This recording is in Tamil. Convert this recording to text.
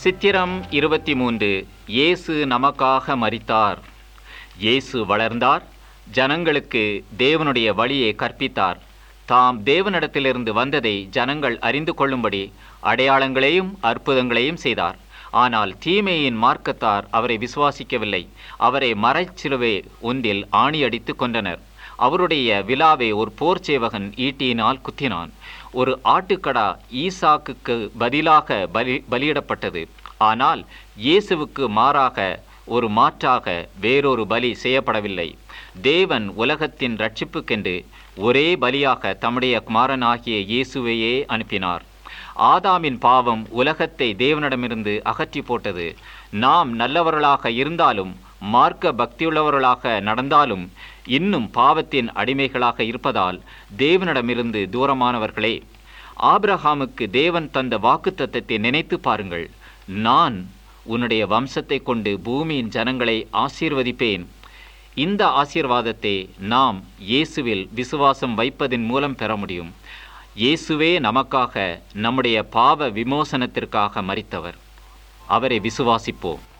சித்திரம் இருபத்தி மூன்று இயேசு நமக்காக மரித்தார் இயேசு வளர்ந்தார் ஜனங்களுக்கு தேவனுடைய வழியை கற்பித்தார் தாம் தேவனிடத்திலிருந்து வந்ததை ஜனங்கள் அறிந்து கொள்ளும்படி அடையாளங்களையும் அற்புதங்களையும் செய்தார் ஆனால் தீமையின் மார்க்கத்தார் அவரை விசுவாசிக்கவில்லை அவரை மறைச்சிலுவை ஒன்றில் ஆணியடித்து கொண்டனர் அவருடைய விழாவை ஒரு போர் சேவகன் ஈட்டியினால் குத்தினான் ஒரு ஆட்டுக்கடா ஈசாக்குக்கு பதிலாக பலி பலியிடப்பட்டது ஆனால் இயேசுவுக்கு மாறாக ஒரு மாற்றாக வேறொரு பலி செய்யப்படவில்லை தேவன் உலகத்தின் ரட்சிப்புக்கென்று ஒரே பலியாக தம்முடைய குமாரனாகிய இயேசுவையே அனுப்பினார் ஆதாமின் பாவம் உலகத்தை தேவனிடமிருந்து அகற்றி போட்டது நாம் நல்லவர்களாக இருந்தாலும் மார்க்க பக்தியுள்ளவர்களாக நடந்தாலும் இன்னும் பாவத்தின் அடிமைகளாக இருப்பதால் தேவனிடமிருந்து தூரமானவர்களே ஆபிரஹாமுக்கு தேவன் தந்த வாக்குத்தத்தத்தை நினைத்து பாருங்கள் நான் உன்னுடைய வம்சத்தை கொண்டு பூமியின் ஜனங்களை ஆசீர்வதிப்பேன் இந்த ஆசீர்வாதத்தை நாம் இயேசுவில் விசுவாசம் வைப்பதின் மூலம் பெற முடியும் இயேசுவே நமக்காக நம்முடைய பாவ விமோசனத்திற்காக மரித்தவர் அவரை விசுவாசிப்போம்